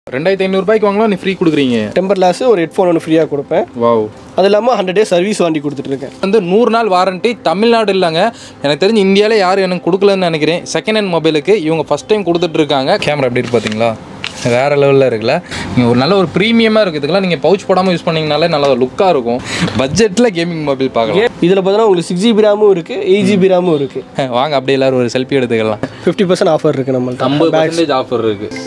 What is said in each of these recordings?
ரெண்டாயிரத்தி ஐநூறுபாய்க்கு வாங்கலாம் நீ ஃப்ரீ கொடுக்குறீங்க டெம்பர் கிளாஸ் ஒரு ஹெட்ஃபோன் ஒன்று ஃப்ரீயாக கொடுப்பேன் வாவ் அது இல்லாமல் ஹண்ட்ரட் டேஸ் சர்வீஸ் வாண்டி கொடுத்துட்ருக்கேன் வந்து நூறு நாள் வாரண்டி தமிழ்நாடு இல்லைங்க எனக்கு தெரிஞ்சு இந்தியாவிலே யாரும் எனக்கு கொடுக்கலன்னு நினைக்கிறேன் செகண்ட் ஹேண்ட் மொபைலுக்கு இவங்க ஃபஸ்ட் டைம் கொடுத்துட்டு இருக்காங்க கேமரா எப்படி இருக்கு பார்த்தீங்களா வேற லெவலில் இருக்குல்ல நீங்கள் ஒரு நல்ல ஒரு ப்ரீமியமாக இருக்குது இதுக்கெல்லாம் நீங்கள் பவுச் போடாமல் யூஸ் பண்ணீங்கனாலே நல்ல லுக்காக இருக்கும் பட்ஜெட்டில் கேமிங் மொபைல் பார்க்கலாம் இதில் பார்த்தீங்கன்னா உங்களுக்கு சிக்ஸ் ஜிபி ரேமும் இருக்குது எயிட் ஜிபி ரேமும் இருக்குது வாங்க அப்படியே எல்லாரும் ஒரு செல்ஃபி எடுத்துக்கலாம் ஃபிஃப்டி பர்சன்ட் ஆஃபர் இருக்குது நம்மள்ட்ட ஐம்பது பர்சன்டேஜ் ஆஃபர் இருக்குது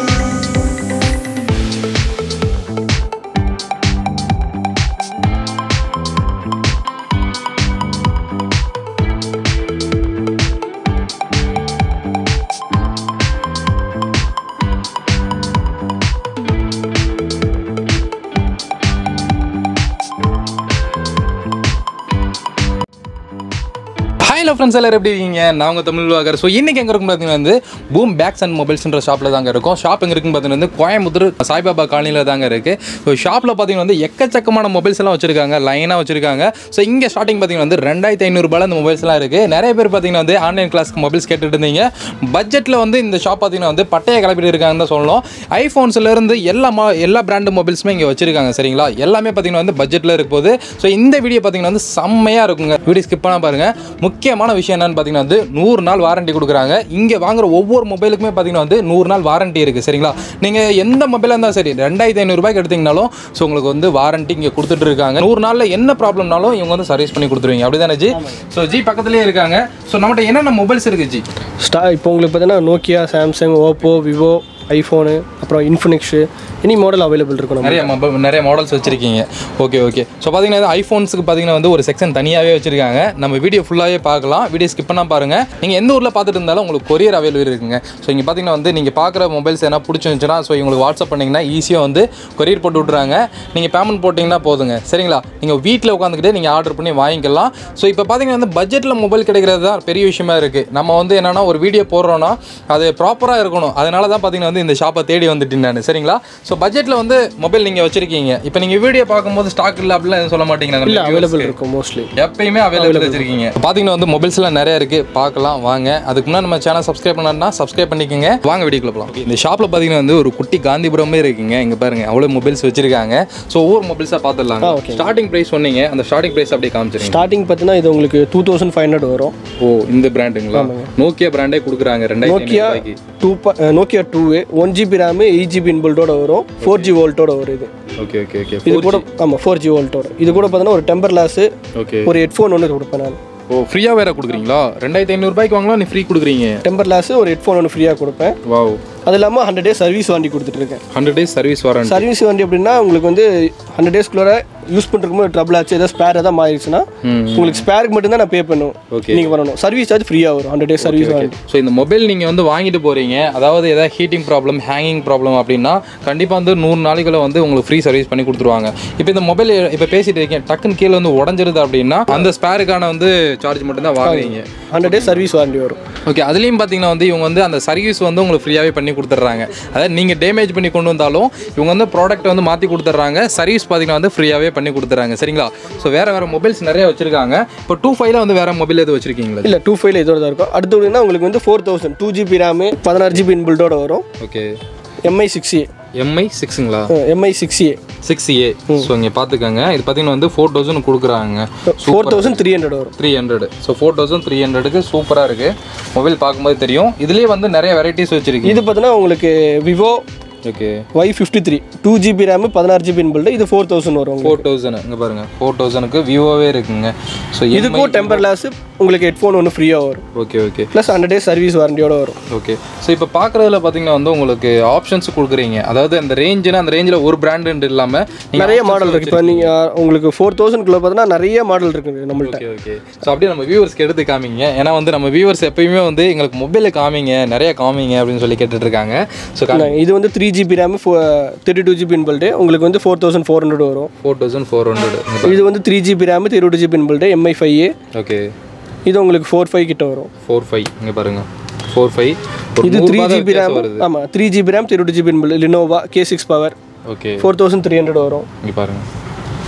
ஹலோ ஃப்ரெண்ட்ஸ் எல்லாரும் எப்படி இருக்கீங்க நான் உங்கள் தமிழ் வாகர் ஸோ இன்றைக்கி எங்கே இருக்கும் பார்த்தீங்கன்னா வந்து பூம் பேக்ஸ் அண்ட் மொபைல்ஸ்ன்ற ஷாப்பில் தாங்க இருக்கும் ஷாப் எங்கே இருக்குன்னு பார்த்தீங்கன்னா வந்து கோயம்புத்தூர் சாய்பாபா காலனியில் தாங்க இருக்குது ஸோ ஷாப்பில் பார்த்தீங்கன்னா வந்து எக்கச்சக்கமான மொபைல்ஸ் எல்லாம் வச்சிருக்காங்க லைனாக வச்சிருக்காங்க ஸோ இங்கே ஸ்டார்டிங் பார்த்தீங்கன்னா வந்து ரெண்டாயிரத்தி ஐநூறுபாயில் இந்த மொபைல்ஸ் எல்லாம் இருக்குது நிறைய பேர் பார்த்தீங்கன்னா வந்து ஆன்லைன் கிளாஸ்க்கு மொபைல்ஸ் கேட்டுட்டு இருந்தீங்க பட்ஜெட்டில் வந்து இந்த ஷாப் பார்த்தீங்கன்னா வந்து பட்டையை கிளப்பிட்டு இருக்காங்கன்னு தான் சொல்லணும் ஐஃபோன்ஸ்லேருந்து எல்லா மா எல்லா பிராண்டு மொபைல்ஸுமே இங்கே வச்சிருக்காங்க சரிங்களா எல்லாமே பார்த்தீங்கன்னா வந்து பட்ஜெட்டில் இருக்க போது ஸோ இந்த வீடியோ பார்த்தீங்கன்னா வந்து செம்மையாக இருக்குங்க வீடியோ ஸ்கிப் பண்ணால் பாருங்கள் முக்கியமான விஷயம் என்னன்னு பார்த்தீங்கன்னா வந்து நூறு நாள் வாரண்டி கொடுக்குறாங்க இங்கே வாங்குற ஒவ்வொரு மொபைலுக்குமே பார்த்தீங்கன்னா வந்து நூறு நாள் வாரண்டி இருக்குது சரிங்களா நீங்கள் எந்த மொபைலாக இருந்தாலும் சரி ரெண்டாயிரத்தி ஐநூறுபாய்க்கு எடுத்தீங்கனாலும் ஸோ உங்களுக்கு வந்து வாரண்டி இங்கே கொடுத்துட்டு இருக்காங்க நூறு நாளில் என்ன ப்ராப்ளம்னாலும் இவங்க வந்து சர்வீஸ் பண்ணி கொடுத்துருவீங்க அப்படி தானே ஜி ஸோ ஜி பக்கத்துலேயே இருக்காங்க ஸோ நம்மகிட்ட என்னென்ன மொபைல்ஸ் இருக்குது ஜி ஸ்டா இப்போ உங்களுக்கு பார்த்தீங்கன்னா Nokia Samsung Oppo Vivo iPhone அப்புறம் இன்ஃபினிக்ஸு எனி மாடல் அவைலபிள் இருக்கும் நம்ம நிறைய மொபைல் நிறைய மாடல்ஸ் வச்சிருக்கீங்க ஓகே ஓகே ஸோ பார்த்தீங்கன்னா ஐஃபோன்ஸுக்கு பார்த்தீங்கன்னா வந்து ஒரு செக்ஷன் தனியாகவே வச்சிருக்காங்க நம்ம வீடியோ ஃபுல்லாகவே பார்க்கலாம் வீடியோ ஸ்கிப் பண்ணால் பாருங்கள் நீங்கள் எந்த ஊரில் பார்த்துட்டு இருந்தாலும் உங்களுக்கு கொரியர் அவைலபிள் இருக்குங்க ஸோ இங்கே பார்த்தீங்கன்னா வந்து நீங்கள் பார்க்குற மொபைல்ஸ் எதனா பிடிச்சிருந்துச்சுன்னா ஸோ உங்களுக்கு வாட்ஸ்அப் பண்ணிங்கன்னா ஈஸியாக வந்து கொரியர் போட்டு விட்றாங்க நீங்கள் பேமெண்ட் போட்டிங்கன்னா போதுங்க சரிங்களா நீங்கள் வீட்டில் உட்காந்துக்கிட்டே நீங்கள் ஆர்டர் பண்ணி வாங்கிக்கலாம் ஸோ இப்போ பார்த்தீங்கன்னா வந்து பட்ஜெட்டில் மொபைல் கிடைக்கிறது தான் பெரிய விஷயமா இருக்குது நம்ம வந்து என்னென்னா ஒரு வீடியோ போடுறோன்னா அது ப்ராப்பராக இருக்கணும் அதனால தான் பார்த்தீங்கன்னா வந்து இந்த ஷாப்பை தேடி வந்துட்டேன் நான் சரிங்களா ஸோ பட்ஜெட்டில் வந்து மொபைல் நீங்கள் வச்சிருக்கீங்க இப்போ நீங்கள் வீடியோ பார்க்கும்போது ஸ்டாக் இல்லை அப்படிலாம் எதுவும் சொல்ல மாட்டீங்களா இல்லை நம்ம அவைலபிள் இருக்கும் மோஸ்ட்லி எப்பயுமே அவைலபிள் வச்சிருக்கீங்க பார்த்தீங்கன்னா வந்து மொபைல்ஸ்லாம் நிறைய இருக்கு பார்க்கலாம் வாங்க அதுக்கு முன்னாடி நம்ம சேனல் சப்ஸ்கிரைப் பண்ணா சப்ஸ்கிரைப் பண்ணிக்கோங்க வாங்க வீடியோக்குள்ள போகலாம் இந்த ஷாப்பில் பார்த்தீங்கன்னா வந்து ஒரு குட்டி காந்திபுரமே இருக்குங்க இங்கே பாருங்க அவ்வளோ மொபைல்ஸ் வச்சிருக்காங்க ஸோ ஒவ்வொரு மொபைல்ஸாக பார்த்துடலாம் ஸ்டார்டிங் ப்ரைஸ் சொன்னீங்க அந்த ஸ்டார்டிங் ப்ரைஸ் அப்படியே காமிச்சிருங்க ஸ்டார்டிங் பார்த்தீங்கன்னா இது உங்களுக்கு டூ தௌசண்ட் ஃபைவ் ஹண்ட்ரட் வரும் ஓ இந்த பிராண்டுங்களா நோக்கியா பிராண்டே கொடுக்குறாங்க ரெண்டாயிரத்தி Nokia two Nokia two one G B RAM eight G B இன்பில்டோட வரும் ஃபோர் ஜி வோல்ட்டோட வரும் இது ஓகே ஓகே ஓகே இது கூட ஆமாம் ஃபோர் ஜி வோல்ட்டோட இது கூட பார்த்தீங்கன்னா ஒரு டெம்பர் கிளாஸு ஓகே ஒரு ஹெட்ஃபோன் ஒன்று கொடுப்பேன் நான் ஓ ஃப்ரீயாக வேற கொடுக்குறீங்களா ரெண்டாயிரத்தி ஐநூறுபாய்க்கு வாங்கலாம் நீ ஃப்ரீ கொடுக்குறீங்க டெம்பர் கிளாஸு ஒரு ஹெட்ஃபோன் ஒன்று ஃப்ரீயாக கொடுப்பேன் வாவ் அது இல்லாமல் ஹண்ட்ரட் டேஸ் சர்வீஸ் வாண்டி கொடுத்துட்ருக்கேன் hundred days service warrant service warranty அப்படின்னா உங்களுக்கு வந்து ஹண்ட்ரட் டேஸ்க்குள்ளே யூஸ் பண்ணுறதுக்கு ட்ரபிள் ஆச்சு ஏதாவது ஸ்பேர் ஏதாவது மாறிடுச்சுன்னா உங்களுக்கு ஸ்பேருக்கு மட்டும்தான் நான் பே பண்ணுவோம் Okay. நீங்கள் பண்ணணும் சர்வீஸ் சார்ஜ் ஃப்ரீயாக வரும் hundred days service warranty so இந்த மொபைல் நீங்கள் வந்து வாங்கிட்டு போகிறீங்க அதாவது ஏதாவது ஹீட்டிங் ப்ராப்ளம் ஹேங்கிங் ப்ராப்ளம் அப்படின்னா கண்டிப்பாக வந்து நூறு நாளைக்குள்ள வந்து உங்களுக்கு ஃப்ரீ சர்வீஸ் பண்ணி கொடுத்துருவாங்க இப்போ இந்த மொபைல் இப்போ பேசிட்டு இருக்கேன் டக்குன்னு கீழே வந்து உடஞ்சிருது அப்படின்னா அந்த ஸ்பேருக்கான வந்து சார்ஜ் மட்டும் தான் வாங்குறீங்க ஹண்ட்ரட் டேஸ் சர்வீஸ் வாண்டி வரும் ஓகே அதுலேயும் பார்த்தீங்கன்னா வந்து இவங்க வந்து அந்த சர்வீஸ் வந்து உங்களுக்கு ஃப்ரீயாகவே பண்ணி கொடுத்துட்றாங்க அதாவது நீங்கள் டேமேஜ் பண்ணி கொண்டு வந்தாலும் இவங்க வந்து ப்ராடக்ட் வந்து மாற்றி கொடுத்துட்றாங்க சர்வீஸ் பார்த்தீங்கன்னா வந்து ஃப்ரீயாகவே பண்ணி கொடுத்துட்றாங்க சரிங்களா ஸோ வேறு வேறு மொபைல்ஸ் நிறைய வச்சிருக்காங்க இப்போ டூ ஃபைவ்ல வந்து வேறு மொபைல் எதுவும் வச்சிருக்கீங்களா இல்லை டூ ஃபைவ்ல இதோட தான் இருக்கும் அடுத்து எப்படின்னா உங்களுக்கு வந்து four thousand two GB RAM பதினாறு ஜிபி இன்பில்டோட வரும் okay MI six A MI சிக்ஸுங்களா MI six A six A so இங்கே பார்த்துக்கோங்க இது பார்த்தீங்கன்னா வந்து ஃபோர் தௌசண்ட் கொடுக்குறாங்க ஃபோர் தௌசண்ட் த்ரீ ஹண்ட்ரட் வரும் three hundred so four thousand three ஹண்ட்ரடுக்கு சூப்பராக இருக்குது மொபைல் பார்க்கும்போது தெரியும் இதுலேயே வந்து நிறைய வெரைட்டிஸ் வச்சிருக்கீங்க இது பார்த்தீங்கன்னா உங்களுக்கு Vivo okay Y fifty three two GB RAM பதினாறு ஜிபி இன்பில்டு இது ஃபோர் தௌசண்ட் வரும் உங்களுக்கு. ஃபோர் தௌசண்ட் இங்கே பாருங்கள் ஃபோர் தௌசண்ட்க்கு விவோவே இருக்குங்க ஸோ இதுக்கும் டெம்பர் கிளாஸ் உங்களுக்கு ஹெட்ஃபோன் ஒன்று ஃப்ரீயாக வரும் okay okay plus hundred days service வாரண்டியோட வரும் ஓகே ஸோ இப்போ பார்க்குறதுல பார்த்தீங்கன்னா வந்து உங்களுக்கு ஆப்ஷன்ஸ் கொடுக்குறீங்க அதாவது அந்த ரேஞ்சுனா அந்த ரேஞ்சில் ஒரு பிராண்டு இல்லாமல் நிறைய மாடல் இருக்குது இப்போ நீங்கள் உங்களுக்கு ஃபோர் தௌசண்ட்குள்ளே பார்த்தீங்கன்னா நிறைய மாடல் இருக்குது நம்மள்ட்ட ஓகே ஓகே ஸோ அப்படியே நம்ம வியூவர்ஸ்க்கு எடுத்து காமிங்க ஏன்னா வந்து நம்ம வியூவர்ஸ் எப்பயுமே வந்து எங்களுக்கு மொபைலில் காமிங்க நிறைய காமிங்க அப்படின்னு சொல்லி கேட்டுட்டு இருக்காங்க ஸோ இது வந்து three GB RAM thirty two GB inbuilt உங்களுக்கு வந்து ஃபோர் தௌசண்ட் ஃபோர் ஹண்ட்ரட் வரும் ஃபோர் தௌசண்ட் ஃபோர் ஹண்ட்ரட் இது வந்து three GB RAM thirty two GB inbuilt MI five A okay இது உங்களுக்கு ஃபோர் ஃபைவ் கிட்ட வரும் ஃபோர் ஃபைவ் இங்கே பாருங்க ஃபோர் ஃபைவ் இது த்ரீ ஜிபி ரேம் வருது ஆமாம் three GB RAM thirty two GB inbuilt Lenovo K six power okay four thousand three hundred வரும் இங்கே பாருங்க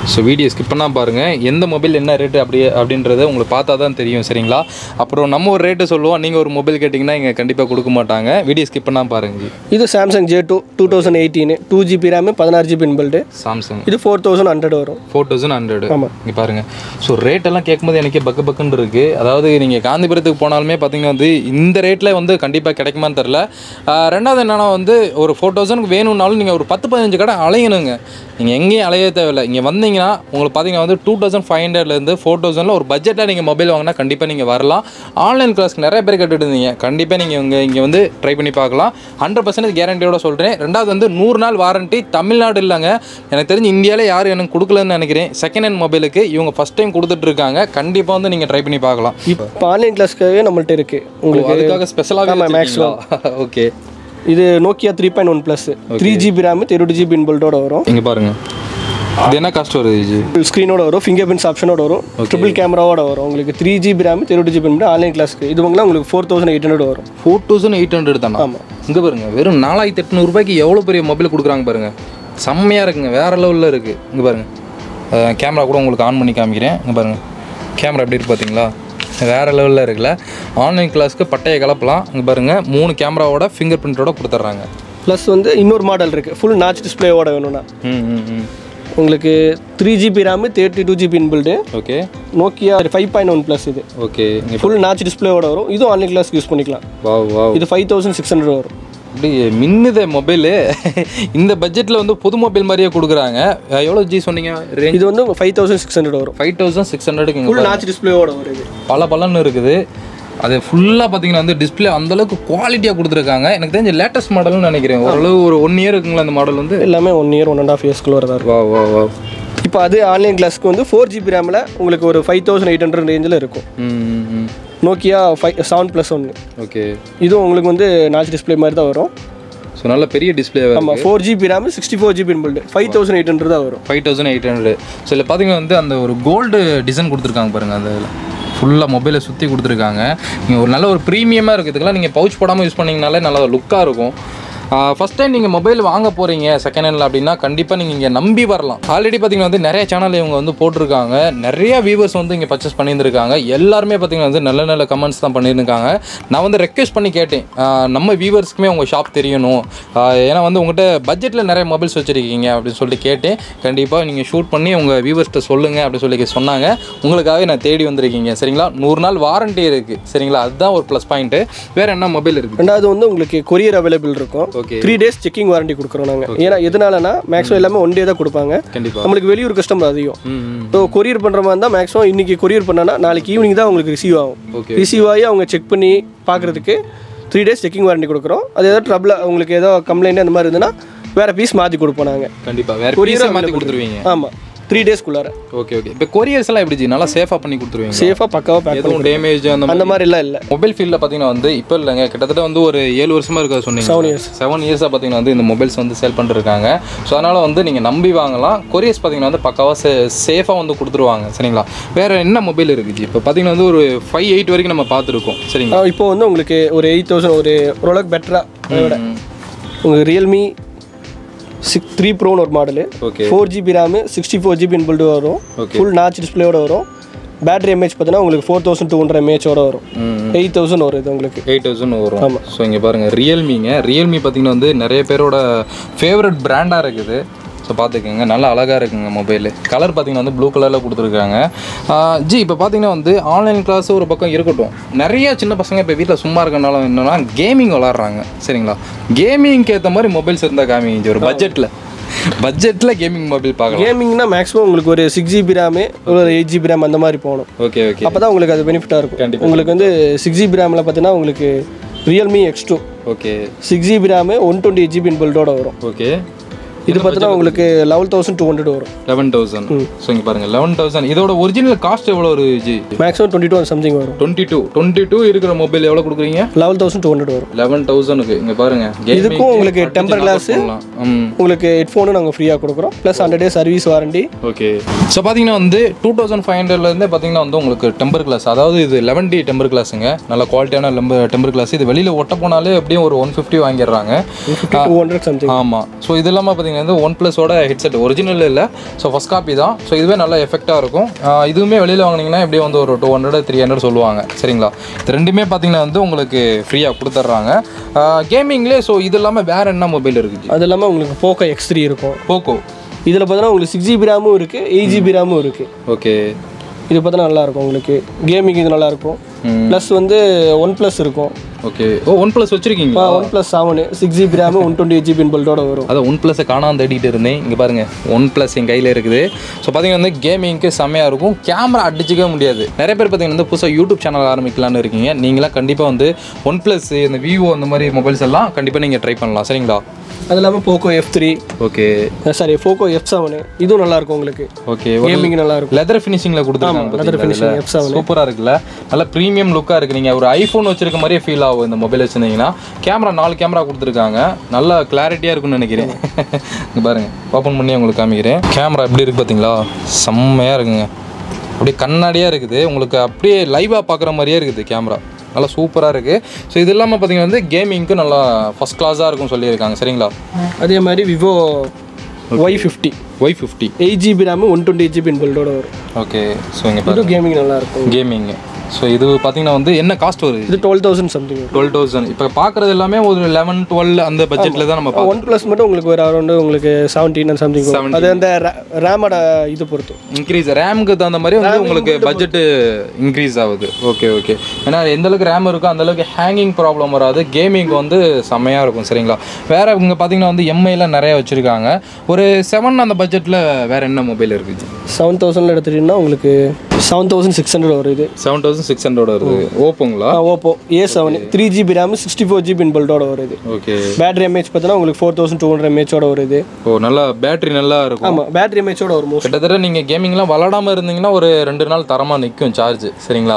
ஸோ வீடியோ ஸ்கிப் பண்ணால் பாருங்கள் எந்த மொபைல் என்ன ரேட்டு அப்படி அப்படின்றத உங்களுக்கு பார்த்தா தான் தெரியும் சரிங்களா அப்புறம் நம்ம ஒரு ரேட்டு சொல்லுவோம் நீங்கள் ஒரு மொபைல் கேட்டிங்கன்னா இங்கே கண்டிப்பாக கொடுக்க மாட்டாங்க வீடியோ ஸ்கிப் பண்ணால் பாருங்க இது Samsung J two two thousand eighteen two GB RAM பதினாறு ஜிபி இன்பில்டு சாம்சங் இது ஃபோர் தௌசண்ட் ஹண்ட்ரட் வரும் ஃபோர் தௌசண்ட் ஹண்ட்ரட் ஆமா. இங்கே பாருங்கள் ஸோ ரேட் எல்லாம் கேட்கும்போது எனக்கே பக்கு பக்குன்னு இருக்குது அதாவது நீங்கள் காந்திபுரத்துக்கு போனாலுமே பார்த்தீங்கன்னா வந்து இந்த ரேட்டில் வந்து கண்டிப்பாக கிடைக்குமான்னு தெரில ஆஹ் ரெண்டாவது என்னன்னா வந்து ஒரு ஃபோர் தௌசண்ட்க்கு வேணும்னாலும் நீங்கள் ஒரு பத்து பதினஞ்சு கடை அலையணுங்க நீங்கள் எங்கேயும் அலைய தேவையில்லை இங்கே வந்தீங்கன்னா உங்களுக்கு பார்த்தீங்கன்னா வந்து டூ தௌசண்ட் ஃபைவ் ஹண்ட்ரட்லேருந்து ஃபோர் தௌசண்டில் ஒரு பட்ஜெட்டில் நீங்கள் மொபைல் வாங்கினா கண்டிப்பாக நீங்கள் வரலாம் ஆன்லைன் கிளாஸ்க்கு நிறைய பேர் கேட்டுட்டு இருந்தீங்க கண்டிப்பாக நீங்கள் இங்கே இங்கே வந்து ட்ரை பண்ணி பார்க்கலாம் ஹண்ட்ரட் பர்சன்டேஜ் கேரண்டியோட சொல்கிறேன் ரெண்டாவது வந்து நூறு நாள் வாரண்ட்டி தமிழ்நாடு இல்லைங்க எனக்கு தெரிஞ்சு இந்தியாவிலே யாரும் எனக்கு கொடுக்கலன்னு நினைக்கிறேன் செகண்ட் ஹேண்ட் மொபைலுக்கு இவங்க ஃபஸ்ட் டைம் கொடுத்துட்டு இருக்காங்க கண்டிப்பாக வந்து நீங்கள் ட்ரை பண்ணி பார்க்கலாம் இப்போ ஆன்லைன் கிளாஸ்க்காகவே நம்மள்ட்ட இருக்குது உங்களுக்கு அதுக்காக ஸ்பெஷலாக ஆமா, maximum. ஓகே இது Nokia three point one plus three GB RAM thirty GB இன்பில்டோட வரும் இங்கே பாருங்கள் இது என்ன காஸ்ட் வருது இது ஸ்க்ரீனோட வரும் ஃபிங்கர் பிரிண்ட்ஸ் ஆப்ஷனோட வரும் ட்ரிபிள் கேமராவோட வரும் உங்களுக்கு three GB RAM thirty GB online கிளாஸ்க்கு இது வாங்கினா உங்களுக்கு ஃபோர் தௌசண்ட் எயிட் ஹண்ட்ரட் வரும் ஃபோர் தௌசண்ட் எயிட் ஹண்ட்ரட் தானே ஆமா. இங்கே பாருங்க வெறும் நாலாயிரத்தி எட்நூறுபாய்க்கு எவ்வளோ பெரிய மொபைல் கொடுக்குறாங்க பாருங்க செம்மையாக இருக்குங்க வேற லெவலில் இருக்குது இங்கே பாருங்க கேமரா கூட உங்களுக்கு ஆன் பண்ணி காமிக்கிறேன் இங்கே பாருங்க கேமரா எப்படி இருக்கு பார்த்தீங்களா வேற லெவலில் இருக்குல்ல ஆன்லைன் கிளாஸ்க்கு பட்டையை கலப்பலாம் இங்கே பாருங்க மூணு கேமராவோட ஃபிங்கர் பிரிண்டோட கொடுத்துட்றாங்க ப்ளஸ் வந்து இன்னொரு மாடல் இருக்குது ஃபுல் நாச் டிஸ்பிளேவோட வேணும்னா ம் ம் ம் உங்களுக்கு three GB RAM thirty two GB inbuilt okay Nokia five point one plus இது ஓகே இங்கே ஃபுல் நாச் டிஸ்பிளேவோட வரும் இதுவும் ஆன்லைன் கிளாஸ்க்கு யூஸ் பண்ணிக்கலாம் வா வா இது ஃபைவ் தௌசண்ட் சிக்ஸ் ஹண்ட்ரட் வரும் அப்படி மின்னுதே மொபைலு இந்த பட்ஜெட்டில் வந்து புது மொபைல் மாதிரியே கொடுக்குறாங்க எவ்வளோ ஜி சொன்னீங்க ரேஞ்ச் இது வந்து ஃபைவ் தௌசண்ட் சிக்ஸ் ஹண்ட்ரட் வரும் ஃபைவ் தௌசண்ட் சிக்ஸ் ஹண்ட்ரடுக்கு ஃபுல் நாச் டிஸ்பிளேவோட வரும் இது பல பலன்னு இருக்குது அது ஃபுல்லாக பார்த்தீங்கன்னா வந்து டிஸ்பிளே அந்தளவுக்கு குவாலிட்டியாக கொடுத்துருக்காங்க எனக்கு தெரிஞ்ச லேட்டஸ்ட் மாடல்னு நினைக்கிறேன் ஓரளவு ஒரு ஒன் இயர் இருக்குங்களா அந்த மாடல் வந்து எல்லாமே one year one and half இயர்ஸ்க்குள்ள வரதா இருக்கும் வா வா வா இப்போ அது ஆன்லைன் கிளாஸ்க்கு வந்து ஃபோர் ஜிபி ரேமில் உங்களுக்கு ஒரு ஃபைவ் தௌசண்ட் எயிட் ஹண்ட்ரட் ரேஞ்சில் இருக்கும் ம் ம் நோக்கியா ஃபைவ் செவன் ப்ளஸ் ஒன்று ஓகே இதுவும் உங்களுக்கு வந்து நாச் டிஸ்பிளே மாதிரி தான் வரும் ஸோ நல்ல பெரிய டிஸ்பிளே ஆமாம் four GB RAM sixty four GB built five thousand eight hundred தான் வரும் five thousand eight hundred so இதில் பார்த்தீங்கன்னா வந்து அந்த ஒரு கோல்டு டிசைன் கொடுத்துருக்காங்க பாருங்கள் அந்த இதில் ஃபுல்லாக மொபைலை சுற்றி கொடுத்துருக்காங்க நீங்கள் ஒரு நல்ல ஒரு ப்ரீமியமாக இருக்குது இதுக்கெல்லாம் நீங்கள் பவுச் போடாமல் யூஸ் பண்ணிங்கனாலே நல்ல லுக்காக இருக்கும் ஃபஸ்ட் டைம் நீங்கள் மொபைல் வாங்க போகிறீங்க செகண்ட் ஹேண்டில் அப்படின்னா கண்டிப்பாக நீங்கள் இங்கே நம்பி வரலாம் ஆல்ரெடி பார்த்தீங்கன்னா வந்து நிறைய சேனல் இவங்க வந்து போட்டிருக்காங்க நிறைய வியூவர்ஸ் வந்து இங்கே பர்ச்சேஸ் பண்ணியிருந்திருக்காங்க எல்லாருமே பார்த்தீங்கன்னா வந்து நல்ல நல்ல கமெண்ட்ஸ் தான் பண்ணியிருக்காங்க நான் வந்து ரெக்வெஸ்ட் பண்ணி கேட்டேன் ஆஹ் நம்ம வியூவர்ஸ்க்குமே உங்கள் ஷாப் தெரியணும் ஆஹ் ஏன்னா வந்து உங்கள்கிட்ட பட்ஜெட்டில் நிறைய மொபைல்ஸ் வச்சுருக்கீங்க அப்படின்னு சொல்லிட்டு கேட்டேன் கண்டிப்பாக நீங்கள் ஷூட் பண்ணி உங்கள் வியூவர்ஸ்கிட்ட சொல்லுங்கள் அப்படின்னு சொல்லி சொன்னாங்க உங்களுக்காகவே நான் தேடி வந்திருக்கீங்க சரிங்களா நூறு நாள் வாரண்டி இருக்குது சரிங்களா அதுதான் ஒரு ப்ளஸ் பாயிண்ட்டு வேறு என்ன மொபைல் இருக்குது ரெண்டாவது வந்து உங்களுக்கு கொரியர் அவைலபிள் இருக்கும் okay three days checking warranty கொடுக்குறோம் நாங்கள் ஏன்னா எதனாலனா மேக்ஸிமம் எல்லாமே ஒன் டே தான் கொடுப்பாங்க கண்டிப்பாக நம்மளுக்கு வெளியூர் கஸ்டமர் அதிகம் ம் ம் ஸோ கொரியர் பண்ணுற மாதிரி இருந்தால் மேக்ஸிமம் இன்னைக்கு கொரியர் பண்ணனா நாளைக்கு ஈவினிங் தான் உங்களுக்கு ரிசீவ் ஆகும் ஓகே ரிசீவ் ஆகி அவங்க செக் பண்ணி பார்க்குறதுக்கு த்ரீ டேஸ் செக்கிங் வாரண்டி கொடுக்குறோம் அது ஏதாவது ட்ரபிள் உங்களுக்கு ஏதோ கம்ப்ளைண்ட் அந்த மாதிரி இருந்ததுன்னா வேறு பீஸ் மாற்றி கொடுப்போம் நாங்கள் கண்டிப்பாக வேறு கொரியர் மாற்றி கொடுத்துருவீங்க ஆமாம் த்ரீ டேஸ்க்குள்ளார ஓகே ஓகே இப்போ கொரியர்ஸ் எல்லாம் எப்படி ஜி? நல்லா சேஃபாக பண்ணி கொடுத்துருவீங்க சேஃபாக பக்காவாக பேக் எதுவும் டேமேஜ் அந்த மாதிரி அந்த மாதிரிலாம் இல்லை மொபைல் ஃபீல்டில் பார்த்தீங்கன்னா வந்து இப்போ இல்லைங்க கிட்டத்தட்ட வந்து ஒரு ஏழு வருஷமாக இருக்க சொன்னீங்க Seven years. செவன் இயர்ஸாக பார்த்தீங்கன்னா வந்து இந்த மொபைல்ஸ் வந்து சேல் பண்ணிருக்காங்க ஸோ அதனால் வந்து நீங்கள் நம்பி வாங்கலாம் கொரியர்ஸ் பார்த்தீங்கன்னா வந்து பக்காவாக சே சேஃபாக வந்து கொடுத்துருவாங்க சரிங்களா வேறு என்ன மொபைல் இருக்குது ஜி இப்போ பார்த்தீங்கன்னா வந்து ஒரு ஃபைவ் எயிட் வரைக்கும் நம்ம பார்த்துருக்கோம் சரிங்களா இப்போ வந்து உங்களுக்கு ஒரு எயிட் தௌசண்ட் ஒரு ஓரளவுக்கு பெட்டராக அதை விட ம். உங்களுக்கு ரியல்மி சிக்ஸ் த்ரீ ப்ரோன்னு ஒரு model okay four GB RAM sixty four GB inbuilt வரும் Okay. ஃபுல் நாச் டிஸ்பிளேயோட வரும் பேட்டரி எம்ஏஹெச் பார்த்தீங்கன்னா உங்களுக்கு ஃபோர் தௌசண்ட் டூ ஹண்ட்ரட் எம்ஏஹெச்சோட வரும் ம் எயிட் தௌசண்ட் வரும் இது உங்களுக்கு எயிட் தௌசண்ட் வரும் ஸோ இங்கே பாருங்கள் ரியல்மிங்க ரியல்மி பார்த்தீங்கன்னா வந்து நிறைய பேரோட ஃபேவரட் பிராண்டாக இருக்குது ஸோ பார்த்துக்கோங்க நல்லா அழகாக இருக்குங்க மொபைலு கலர் பார்த்தீங்கன்னா வந்து ப்ளூ கலரில் கொடுத்துருக்காங்க ஆஹ் ஜி இப்போ பார்த்தீங்கன்னா வந்து ஆன்லைன் கிளாஸ் ஒரு பக்கம் இருக்கட்டும் நிறைய சின்ன பசங்க இப்போ வீட்டில் சும்மா இருக்கனால என்னன்னா கேமிங் விளாட்றாங்க சரிங்களா கேமிங்க்கு ஏற்ற மாதிரி மொபைல்ஸ் இருந்தால் காமிங்க ஜி, ஒரு பட்ஜெட்டில் பட்ஜெட்டில் கேமிங் மொபைல் பார்க்கலாம் கேமிங்னா மேக்ஸிமம் உங்களுக்கு ஒரு சிக்ஸ் ஜிபி ரேமு ஒரு எயிட் ஜிபி ரேம் அந்த மாதிரி போகணும் ஓகே ஓகே அப்போ தான் உங்களுக்கு அது பெனிஃபிட்டாக இருக்கும் கண்டிப்பா. உங்களுக்கு வந்து சிக்ஸ் ஜிபி ரேமில் பார்த்தீங்கன்னா உங்களுக்கு Realme X two okay six GB RAM one twenty eight GB பில்டோட வரும் ஓகே இது பார்த்தீங்கன்னா உங்களுக்கு லெவல் தௌசண்ட் டூ ஹண்ட்ரட் வரும் லெவன் தௌசண்ட் ஸோ இங்கே பாருங்கள் லெவன் தௌசண்ட் இதோட ஒரிஜினல் காஸ்ட் எவ்வளோ ஒரு ஜி மேக்ஸிமம் டுவெண்ட்டி டூ சம்திங் வரும் டுவெண்ட்டி டூ டுவெண்ட்டி டூ இருக்கிற மொபைல் எவ்வளோ கொடுக்குறீங்க லெவல் தௌசண்ட் டூ ஹண்ட்ரட் வரும் லெவன் தௌசண்ட்க்கு இங்கே பாருங்க இதுக்கும் உங்களுக்கு temper glass ம் உங்களுக்கு ஹெட்ஃபோனும் நாங்கள் ஃப்ரீயாக கொடுக்குறோம் plus hundred days service warranty okay so பார்த்தீங்கன்னா வந்து டூ தௌசண்ட் ஃபைவ் ஹண்ட்ரட்லேருந்தே பார்த்தீங்கன்னா வந்து உங்களுக்கு டெம்பர் கிளாஸ் அதாவது இது லெவன் டி டெம்பர் கிளாஸுங்க நல்ல குவாலிட்டியான லெம்ப டெம்பர் கிளாஸ் இது வெளியில் ஒட்ட போனாலே எப்படியும் ஒரு ஒன் ஃபிஃப்டி வாங்கிடுறாங்க ஃபிஃப்டி டூ ஹண்ட்ரட் சம்திங் ஆமாம் ஸோ இது இல்லாமல் பார்த்தீங்கன்னா பார்த்தீங்கன்னா வந்து ஒன் ப்ளஸோட ஹெட்செட் ஒரிஜினல் இல்லை ஸோ ஃபஸ்ட் காப்பி தான் ஸோ இதுவே நல்லா எஃபெக்டாக இருக்கும் ஆஹ் இதுவுமே வெளியில் வாங்குனீங்கன்னா எப்படியும் வந்து ஒரு டூ ஹண்ட்ரட் த்ரீ ஹண்ட்ரட் சொல்லுவாங்க சரிங்களா இது ரெண்டுமே பார்த்தீங்கன்னா வந்து உங்களுக்கு ஃப்ரீயாக கொடுத்துட்றாங்க கேமிங்லேயே ஸோ இது இல்லாமல் வேறு என்ன மொபைல் இருக்குது அது இல்லாமல் உங்களுக்கு போக்கோ எக்ஸ் த்ரீ இருக்கும் போக்கோ இதில் பார்த்தீங்கன்னா உங்களுக்கு சிக்ஸ் ஜிபி ரேமும் இருக்குது எயிட் ஜிபி ரேமும் இருக்குது ஓகே இது பார்த்தா நல்லா இருக்கும் உங்களுக்கு கேமிங் இது நல்லா இருக்கும் ப்ளஸ் வந்து ஒன் ப்ளஸ் இருக்கும் ஓகே ஓ ஒன் ப்ளஸ் வச்சுருக்கீங்களா one plus seven six GB RAM one twenty eight GB பில்டோட வரும் அதான் ஒன் ப்ளஸை காணாம தேடிட்டு இருந்தேன் இங்கே பாருங்கள் ஒன் ப்ளஸ் என் கையில் இருக்குது ஸோ பார்த்தீங்கன்னா வந்து கேமிங்க்கு செம்மையாக இருக்கும் கேமரா அடிச்சிக்கவே முடியாது நிறைய பேர் பார்த்தீங்கன்னா வந்து புதுசாக யூடியூப் சேனல் ஆரம்பிக்கலாம்னு இருக்கீங்க நீங்களாம் கண்டிப்பாக வந்து ஒன் ப்ளஸ் இந்த விவோ அந்த மாதிரி மொபைல்ஸ் எல்லாம் கண்டிப்பாக நீங்கள் ட்ரை பண்ணலாம் சரிங்களா அது இல்லாமல் Poco F three okay sorry Poco F seven இதுவும் நல்லா இருக்கும் உங்களுக்கு ஓகே கேமிங் நல்லா இருக்கும் லெதர் ஃபினிஷிங்கில் கொடுத்துருக்காங்க leather finishing F7. சூப்பராக இருக்குல்ல நல்ல ப்ரீமியம் லுக்காக இருக்குது நீங்கள் ஒரு ஐஃபோன் வச்சிருக்க மாதிரியே ஃபீல் ஆகும் இந்த மொபைல் வச்சுருந்தீங்கன்னா கேமரா நாலு கேமரா கொடுத்துருக்காங்க நல்ல கிளாரிட்டியாக இருக்கும்னு நினைக்கிறேன் இங்கே பாருங்கள் ஓப்பன் பண்ணி உங்களுக்கு காமிக்கிறேன் கேமரா எப்படி இருக்குது பார்த்தீங்களா செம்மையாக இருக்குங்க அப்படியே கண்ணாடியாக இருக்குது உங்களுக்கு அப்படியே லைவாக பார்க்குற மாதிரியே இருக்குது கேமரா நல்லா சூப்பராக இருக்குது ஸோ இது இல்லாமல் பார்த்தீங்கன்னா வந்து கேமிங்க்கு நல்லா ஃபஸ்ட் கிளாஸாக இருக்கும் சொல்லியிருக்காங்க சரிங்களா அதே மாதிரி Vivo Y fifty Y fifty eight GB RAM one twenty eight GB பில்டோட வரும் ஓகே ஸோ இங்கே பாருங்க இதுவும் கேமிங் நல்லா இருக்கும் கேமிங் ஸோ இது பார்த்தீங்கன்னா வந்து என்ன காஸ்ட் வருது இது twelve thousand something twelve thousand இப்போ பார்க்குறது எல்லாமே ஒரு லெவன் டுவெல் அந்த பட்ஜெட்டில் தான் நம்ம ஒன் ப்ளஸ் மட்டும் உங்களுக்கு ஒரு அரௌண்ட் உங்களுக்கு செவன்டீன் அண்ட் சம்திங் அது அந்த ரேமோட இது பொறுத்து இன்க்ரீஸ் ரேமுக்கு தகுந்த மாதிரி வந்து உங்களுக்கு பட்ஜெட்டு இன்க்ரீஸ் ஆகுது ஓகே ஓகே ஏன்னா எந்த அளவுக்கு ரேம் இருக்கோ அந்த அளவுக்கு ஹேங்கிங் ப்ராப்ளம் வராது கேமிங் வந்து செம்மையாக இருக்கும் சரிங்களா வேற இங்கே பார்த்தீங்கன்னா வந்து எம்ஐலாம் நிறைய வச்சுருக்காங்க ஒரு செவன் அந்த பட்ஜெட்டில் வேற என்ன மொபைல் இருக்குது செவன் தௌசண்ட்ல எடுத்துட்டீங்கன்னா உங்களுக்கு செவன் தௌசண்ட் சிக்ஸ் ஹண்ட்ரட் வரும் இது செவன் தௌசண்ட் சிக்ஸ் ஹண்ட்ரட் வருது ஓப்போங்களா Oppo A seven three GB RAM sixty four GB பில்டோட வருது ஓகே பேட்டரி எம்ஏஹெச் பார்த்தீங்கன்னா உங்களுக்கு ஃபோர் தௌசண்ட் டூ ஹண்ட்ரட் எம்ஏஹெச்சோட வருது ஓ நல்லா பேட்டரி நல்லா இருக்கும் ஆமாம் பேட்டரி எம்ஏஹெச்சோட வரும் மோஸ்ட் கிட்டத்தட்ட நீங்கள் கேமிங்லாம் விளாடாம இருந்தீங்கன்னா ஒரு ரெண்டு நாள் தரமாக நிற்கும் சார்ஜ் சரிங்களா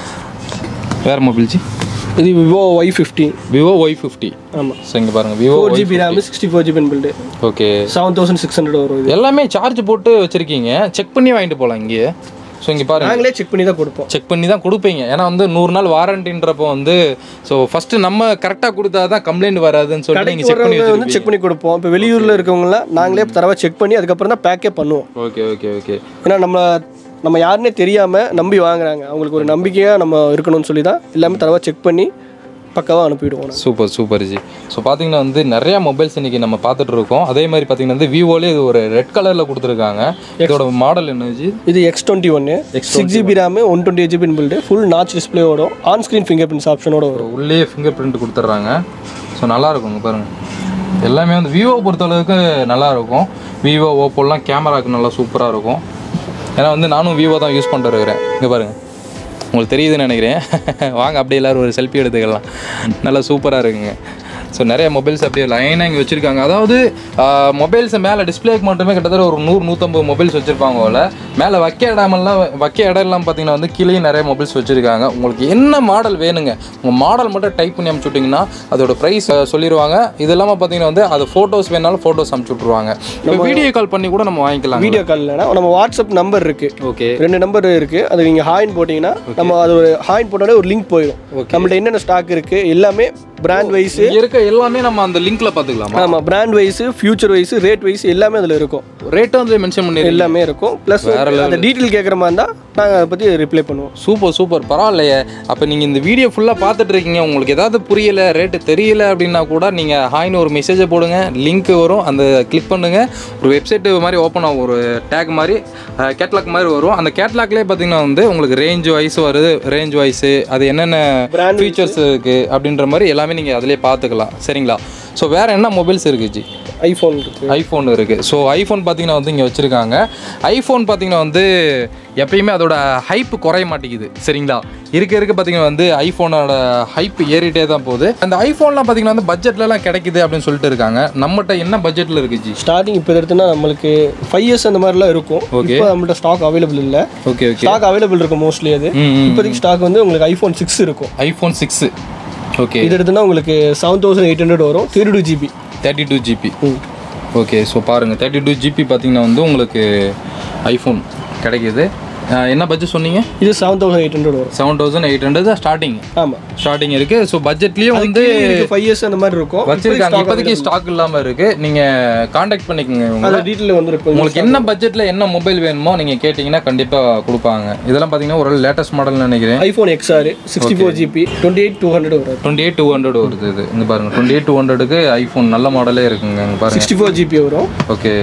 வேறு மொபைல் ஜி இது Vivo Y fifty Vivo Y fifty ஆமாம் ஸோ இங்கே பாருங்கள் Vivo four GB RAM sixty four GB built okay seven thousand six hundred வரும் இது எல்லாமே சார்ஜ் போட்டு வச்சுருக்கீங்க செக் பண்ணி வாங்கிட்டு போகலாம் இங்கேயே ஸோ இங்கே பாருங்க நாங்களே செக் பண்ணி தான் கொடுப்போம் செக் பண்ணி தான் கொடுப்பீங்க ஏன்னா வந்து நூறு நாள் வாரண்டின்றப்போ வந்து ஸோ ஃபஸ்ட்டு நம்ம கரெக்டாக கொடுத்தா தான் கம்ப்ளைண்ட் வராதுன்னு சொல்லிட்டு நீங்கள் செக் பண்ணி வர்றவங்க வந்து செக் பண்ணி கொடுப்போம் இப்போ வெளியூரில் இருக்கவங்களாம் நாங்களே தரவா செக் பண்ணி அதுக்கப்புறம் தான் பேக்கே பண்ணுவோம் ஓகே ஓகே ஓகே ஏன்னா நம்ம நம்ம யாருன்னே தெரியாமல் நம்பி வாங்குறாங்க அவங்களுக்கு ஒரு நம்பிக்கையாக நம்ம இருக்கணும்னு சொல்லி தான் எல்லாமே தரவா செக் பண்ணி பக்காவாக அனுப்பிவிடுவோம் நாங்க. சூப்பர் சூப்பர் ஜி ஸோ பார்த்தீங்கன்னா வந்து நிறையா மொபைல்ஸ் இன்னைக்கு நம்ம பார்த்துட்டு இருக்கோம் அதே மாதிரி பார்த்தீங்கன்னா வந்து விவோலே இது ஒரு ரெட் கலரில் கொடுத்துருக்காங்க இதோட மாடல் என்ன ஜி இது எக்ஸ் டுவெண்ட்டி ஒன்று six GB RAM one twenty GB built full notch டிஸ்பிளேவோட ஆன் ஸ்க்ரீன் ஃபிங்கர் பிரிண்ட்ஸ் ஆப்ஷனோட வரும் உள்ளே ஃபிங்கர் பிரிண்ட் கொடுத்துட்றாங்க ஸோ நல்லா இருக்குங்க பாருங்க எல்லாமே வந்து விவோ பொறுத்தளவுக்கு நல்லா இருக்கும் விவோ ஓப்போலாம் கேமராக்கு நல்லா சூப்பராக இருக்கும் ஏன்னா வந்து நானும் விவோ தான் யூஸ் பண்ணிட்டு இருக்கிறேன் இங்கே பாருங்க உங்களுக்கு தெரியுதுன்னு நினைக்கிறேன் வாங்க அப்படியே எல்லாரும் ஒரு செல்ஃபி எடுத்துக்கலாம் நல்லா சூப்பராக இருக்குங்க ஸோ நிறைய மொபைல்ஸ் அப்படியே லைனாக இங்கே வச்சுருக்காங்க அதாவது மொபைல்ஸ் மேலே டிஸ்பிளேக்கு மட்டுமே கிட்டத்தட்ட ஒரு நூறு நூற்றம்பது மொபைல்ஸ் வச்சுருப்பாங்க போல் மேலே வைக்க இடமெல்லாம் வைக்க இடம்லாம் பார்த்தீங்கன்னா வந்து கீழே நிறைய மொபைல்ஸ் வச்சுருக்காங்க உங்களுக்கு என்ன மாடல் வேணுங்க உங்கள் மாடல் மட்டும் டைப் பண்ணி அனுப்பிச்சு விட்டிங்கன்னா அதோட ப்ரைஸ் சொல்லிடுவாங்க இது இல்லாமல் பார்த்தீங்கன்னா வந்து அது ஃபோட்டோஸ் வேணாலும் ஃபோட்டோஸ் அனுப்பிச்சு விட்ருவாங்க இப்போ வீடியோ கால் பண்ணி கூட நம்ம வாங்கிக்கலாம் வீடியோ கால் இல்லைனா நம்ம வாட்ஸ்அப் நம்பர் இருக்குது ஓகே ரெண்டு நம்பர் இருக்குது அது நீங்கள் ஹாயின் போட்டிங்கன்னா நம்ம அது ஒரு ஹாயின் போட்டாலே ஒரு லிங்க் போயிடும் நம்மள்ட்ட என்னென்ன ஸ்டாக் இருக்குது எல்லாமே பிராண்ட் வைஸ் இங்கே இருக்க எல்லாமே நம்ம அந்த லிங்க்ல பார்த்துக்கலாமா ஆமாம் brand wise future wise rate wise எல்லாமே அதில் இருக்கும் ரேட்டும் வந்து மென்ஷன் பண்ணி எல்லாமே இருக்கும் ப்ளஸ் அந்த டீட்டெயில் கேட்குற மாதிரி இருந்தால் நாங்கள் அதை பற்றி ரிப்ளை பண்ணுவோம் சூப்பர் சூப்பர் பரவாயில்லையே அப்போ நீங்கள் இந்த வீடியோ ஃபுல்லாக பார்த்துட்டு இருக்கீங்க உங்களுக்கு ஏதாவது புரியல ரேட்டு தெரியல அப்படின்னா கூட நீங்கள் ஹாய்னு ஒரு மெசேஜை போடுங்க லிங்க் வரும் அந்த கிளிக் பண்ணுங்க ஒரு வெப்சைட் மாதிரி ஓப்பன் ஆகும் ஒரு டேக் மாதிரி கேட்லாக் மாதிரி வரும் அந்த கேட்லாக்லேயே பார்த்தீங்கன்னா வந்து உங்களுக்கு ரேஞ்ச் வைஸ் வருது ரேஞ்ச் வைஸு அது என்னென்ன Brand ஃபீச்சர்ஸ் இருக்குது அப்படின்ற மாதிரி எல்லாமே நீங்கள் அதிலே பார்த்துக்கலாம் சரிங்களா ஸோ வேறு என்ன மொபைல்ஸ் இருக்குது ஜி ஐஃபோன் இருக்குது ஐஃபோன் இருக்குது ஸோ ஐஃபோன் பார்த்தீங்கன்னா வந்து இங்கே வச்சுருக்காங்க ஐஃபோன் பார்த்தீங்கன்னா வந்து எப்பயுமே அதோட ஹைப் குறைய மாட்டேங்குது சரிங்களா இருக்க இருக்க பார்த்தீங்கன்னா வந்து ஐஃபோனோட ஹைப் ஏறிட்டே தான் போகுது அந்த ஐஃபோன்லாம் பார்த்தீங்கன்னா வந்து பட்ஜெட்லலாம் கிடைக்குது அப்படின்னு சொல்லிட்டு இருக்காங்க நம்மகிட்ட என்ன பட்ஜெட்டில் இருக்கு ஜி ஸ்டார்டிங் இப்போ எடுத்துனா நம்மளுக்கு ஃபைவ் இயர்ஸ் அந்த மாதிரிலாம் இருக்கும் Okay. இப்போ நம்மள்ட்ட ஸ்டாக் அவைலபிள் இல்லை ஓகே ஓகே ஸ்டாக் அவைலபிள் இருக்கும் மோஸ்ட்லி அது ம், ம். இப்போதைக்கு ஸ்டாக் வந்து உங்களுக்கு ஐஃபோன் சிக்ஸ் இருக்கும் ஐஃபோன் சிக்ஸு ஓகே இது எடுத்துனா உங்களுக்கு செவன் தௌசண்ட் எயிட் ஹண்ட்ரட் வரும் thirty two GB thirty two GB okay so பாருங்கள் தேர்ட்டி டூ ஜிபி பார்த்தீங்கன்னா வந்து உங்களுக்கு ஐஃபோன் கிடைக்கிது என்ன பட்ஜெட் சொன்னீங்க இது செவன் தௌசண்ட் எயிட் ஹண்ட்ரட் வரும் seven thousand eight hundred starting ஆமாம் ஸ்டார்டிங் இருக்கு ஸோ பட்ஜெட்லேயும் வந்து ஃபைவ் இயர்ஸ் அந்த மாதிரி இருக்கும் வச்சிருக்காங்க இப்போதைக்கு ஸ்டாக் இல்லாமல் இருக்கு நீங்க காண்டாக்ட் பண்ணிக்கோங்க இவங்க அதில் டீட்டெயில் வந்துருக்கும் உங்களுக்கு என்ன பட்ஜெட்ல என்ன மொபைல் வேணுமோ நீங்க கேட்டிங்கன்னா கண்டிப்பா கொடுப்பாங்க இதெல்லாம் பார்த்தீங்கன்னா ஒரு லேட்டஸ்ட் மாடல் நினைக்கிறேன் iPhone XR sixty four GB twenty eight two hundred வரும் டுவெண்ட்டி எயிட் டூ ஹண்ட்ரட் வருது இது இங்க பாருங்க டுவெண்ட்டி எயிட் டூ ஹண்ட்ரடுக்கு ஐஃபோன் நல்ல மாடலே இருக்குங்க இங்க பாருங்க சிக்ஸ்டி ஃபோர் ஜிபி வரும் ஓகே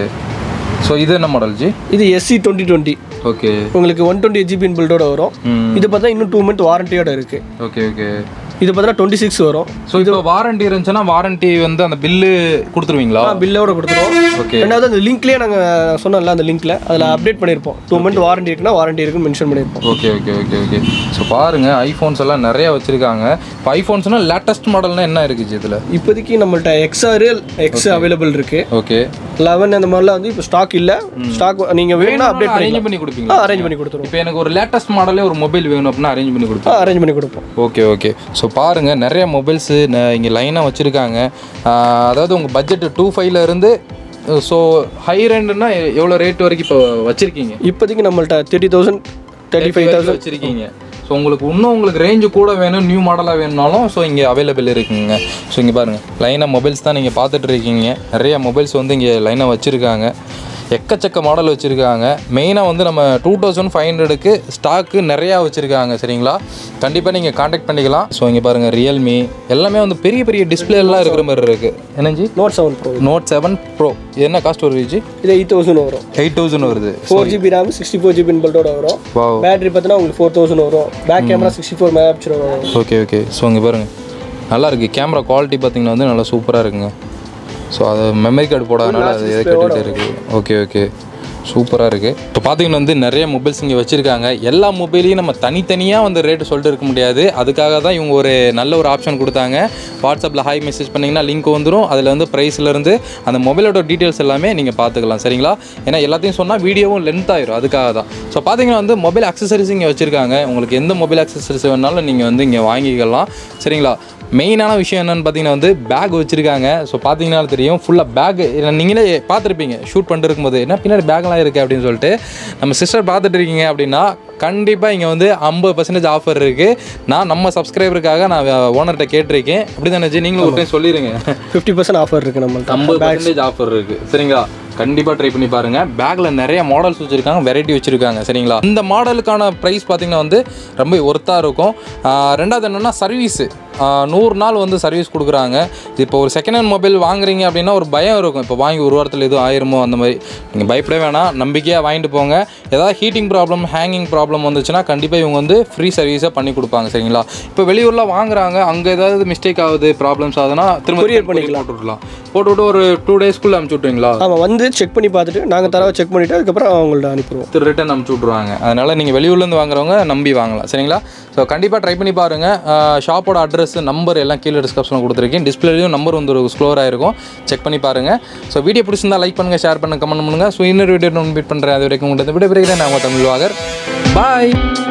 ஸோ இது என்ன மாடல் ஜி இது எஸ்சி டுவெண்ட்டி டுவெண்ட்டி ஓகே உங்களுக்கு ஒன் டுவெண்ட்டி ஜிபி பில்டோட வரும் ம் இது பார்த்தா இன்னும் டூ மந்த் வாரண்டியோட இருக்கு ஓகே ஓகே இது பார்த்தா டுவெண்ட்டி சிக்ஸ் வரும் ஸோ இப்போ வாரண்டி இருந்துச்சுன்னா வாரண்டி வந்து அந்த பில்லு கொடுத்துருவீங்களா பில்லோட கொடுத்துருவோம் ஓகே ரெண்டாவது அந்த லிங்க்லேயே நாங்கள் சொன்னோம்ல அந்த லிங்க்ல அதில் அப்டேட் பண்ணியிருப்போம் டூ மந்த் வாரண்டி இருக்குன்னா வாரண்டி இருக்குன்னு மென்ஷன் பண்ணியிருப்போம் okay okay okay okay so பாருங்க ஐஃபோன்ஸ் எல்லாம் நிறைய வச்சிருக்காங்க இப்போ ஐஃபோன்ஸ்னா லேட்டஸ்ட் மாடல்னா என்ன இருக்குது இதில் இப்போதைக்கு நம்மள்ட்ட எக்ஸ்ஆர் எக்ஸ் அவைலபிள் இருக்கு ஓகே லெவன் அந்த மாதிரிலாம் வந்து இப்போ ஸ்டாக் இல்லை ஸ்டாக் நீங்கள் வேணும்னா அப்டேட் அரேஞ்ச் பண்ணிக்கலாம் பண்ணி கொடுப்பீங்களா அரேஞ்ச் பண்ணி கொடுத்துருவோம் இப்போ எனக்கு ஒரு லேட்டஸ்ட் மாடலே ஒரு மொபைல் வேணும் அப்படின்னா அரேஞ்ச் பண்ணி கொடுப்பேன் அரேஞ்ச் பண்ணி கொடுப்போம் ஓகே ஓகே ஸோ பாருங்கள் நிறைய மொபைல்ஸு இங்கே லைனாக வச்சுருக்காங்க அதாவது உங்கள் பட்ஜெட் டூ ஃபைவ்ல இருந்து ஸோ ஹை ரெண்டுனா எவ்வளோ ரேட் வரைக்கும் இப்போ வச்சுருக்கீங்க இப்போதைக்கு நம்மள்ட்ட thirty thousand thirty five thousand வச்சுருக்கீங்க ஸோ உங்களுக்கு இன்னும் உங்களுக்கு ரேஞ்சு கூட வேணும் நியூ மாடலாக வேணும்னாலும் ஸோ இங்கே அவைலபிள் இருக்குங்க ஸோ இங்கே பாருங்கள் லைனாக மொபைல்ஸ் தான் நீங்கள் பார்த்துட்டு இருக்கீங்க நிறைய மொபைல்ஸ் வந்து இங்கே லைனாக வச்சுருக்காங்க எக்கச்சக்க மாடல் வச்சுருக்காங்க மெயினாக வந்து நம்ம டூ தௌசண்ட் ஃபைவ் ஹண்ட்ரடுக்கு ஸ்டாக்கு நிறையா வச்சுருக்காங்க சரிங்களா கண்டிப்பாக நீங்கள் காண்டாக்ட் பண்ணிக்கலாம் ஸோ இங்கே பாருங்கள் ரியல்மி எல்லாமே வந்து பெரிய பெரிய display எல்லாம் இருக்கிற மாதிரி இருக்குது என்னஞ்சி note seven pro note seven pro என்ன காஸ்ட் வருது இது எயிட் தௌசண்ட் வரும் எயிட் தௌசண்ட் வருது four GB RAM sixty four GB பில்டோட வரும் வாவ் பேட்டரி பார்த்தீங்கன்னா உங்களுக்கு ஃபோர் தௌசண்ட் வரும் back camera sixty four mega picture வரும் ஓகே ஓகே ஸோ இங்கே பாருங்கள் நல்லா இருக்குது கேமரா குவாலிட்டி பார்த்தீங்கன்னா வந்து நல்லா சூப்பராக இருக்குங்க ஸோ அது மெமரி கார்டு போடாதனால அது எதை கட்டிகிட்டே இருக்குது ஓகே ஓகே சூப்பராக இருக்குது இப்போ பார்த்தீங்கன்னா வந்து நிறைய மொபைல்ஸ் இங்கே வச்சுருக்காங்க எல்லா மொபைலையும் நம்ம தனித்தனியாக வந்து ரேட்டு சொல்லிட்டு இருக்க முடியாது அதுக்காக தான் இவங்க ஒரு நல்ல ஒரு ஆப்ஷன் கொடுத்தாங்க வாட்ஸ்அப்பில் ஹாய் மெசேஜ் பண்ணிங்கன்னா லிங்க் வந்துடும் அதில் வந்து ப்ரைஸ்லேருந்து அந்த மொபைலோட டீட்டெயில்ஸ் எல்லாமே நீங்கள் பார்த்துக்கலாம் சரிங்களா ஏன்னா எல்லாத்தையும் சொன்னால் வீடியோவும் லென்த் ஆயிரும் அதுக்காக தான் ஸோ பார்த்தீங்கன்னா வந்து மொபைல் அக்சசரிஸ் இங்கே வச்சுருக்காங்க உங்களுக்கு எந்த மொபைல் அக்சசரிஸ் வேணாலும் நீங்கள் வந்து இங்கே வாங்கிக்கலாம் சரிங்களா மெயினான விஷயம் என்னன்னு பார்த்தீங்கன்னா வந்து பேக் வச்சுருக்காங்க ஸோ பார்த்தீங்கன்னா தெரியும் ஃபுல்லாக பேக் நீங்களே பார்த்துருப்பீங்க ஷூட் பண்ணிட்டு இருக்கும்போது என்ன பின்னாடி பேக்லாம் இருக்குது அப்படின்னு சொல்லிட்டு நம்ம சிஸ்டர் பார்த்துட்டு இருக்கீங்க அப்படின்னா கண்டிப்பாக இங்கே வந்து ஐம்பது பர்சன்டேஜ் ஆஃபர் இருக்குது நான் நம்ம சப்ஸ்கிரைபருக்காக நான் ஓனர்கிட்ட கேட்டிருக்கேன் அப்படி தானே நீங்களும் ஒரு டைம் சொல்லிடுங்க ஃபிஃப்டி பர்சன்ட் ஆஃபர் இருக்குது நம்மள்ட்ட ஐம்பது பர்சன்டேஜ் ஆஃபர் இருக்கு சரிங்களா கண்டிப்பாக ட்ரை பண்ணி பாருங்க பேக்ல நிறைய மாடல்ஸ் வச்சிருக்காங்க வெரைட்டி வச்சிருக்காங்க சரிங்களா இந்த மாடலுக்கான ப்ரைஸ் பார்த்தீங்கன்னா வந்து ரொம்ப ஒர்த்தாக இருக்கும் ஆஹ் ரெண்டாவது என்னன்னா சர்வீஸ் நூறு நாள் வந்து சர்வீஸ் கொடுக்குறாங்க இப்போ ஒரு செகண்ட் ஹேண்ட் மொபைல் வாங்குறீங்க அப்படின்னா ஒரு பயம் இருக்கும் இப்போ வாங்கி ஒரு வாரத்தில் எதுவும் ஆயிருமோ அந்த மாதிரி நீங்கள் பயப்பட வேணாம் நம்பிக்கையாக வாங்கிட்டு போங்க ஏதாவது ஹீட்டிங் ப்ராப்ளம் ஹேங்கிங் ப்ராப்ளம் வந்துச்சுன்னா கண்டிப்பாக இவங்க வந்து ஃப்ரீ சர்வீஸை பண்ணி கொடுப்பாங்க சரிங்களா இப்போ வெளியூரில் வாங்குறாங்க அங்கே ஏதாவது மிஸ்டேக் ஆகுது ப்ராப்ளம்ஸ் ஆகுதுன்னா திரும்ப Courier பண்ணிக்கலாம். போட்டு விடலாம் போட்டு விட்டு ஒரு டூ டேஸ்க்குள்ளே அனுப்பிச்சு விட்ருவீங்களா ஆமாம் வந்து செக் பண்ணி பார்த்துட்டு நாங்கள் தரவை செக் பண்ணிவிட்டு அதுக்கப்புறம் அவங்கள்ட்ட அனுப்பிடுவோம் ரிட்டன் அனுப்பிச்சு விட்ருவாங்க அதனால் நீங்கள் வெளியூர்லேருந்து வாங்குறவங்க நம்பி வாங்கலாம் சரிங்களா ஸோ கண்டிப்பாக ட்ரை பண்ணி பாருங்கள் ஷாப்போட அட்ரஸ் நம்பர் எல்லாம் கீழே டிஸ்கிரிப்ஷனில் கொடுத்துருக்கேன் டிஸ்பிளேலையும் நம்பர் வந்து ஒரு ஸ்க்ளோர் ஆயிருக்கும் செக் பண்ணி பாருங்கள் ஸோ வீடியோ பிடிச்சிருந்தா லைக் பண்ணுங்கள் ஷேர் பண்ணுங்கள் கமெண்ட் பண்ணுங்கள் ஸோ இன்னொரு வீடியோ மீட் பண்ணுறேன் அது வரைக்கும் உங்களுக்கு விடைபெறுகிறேன் நான் உங்கள் தமிழ் வாகர் பாய்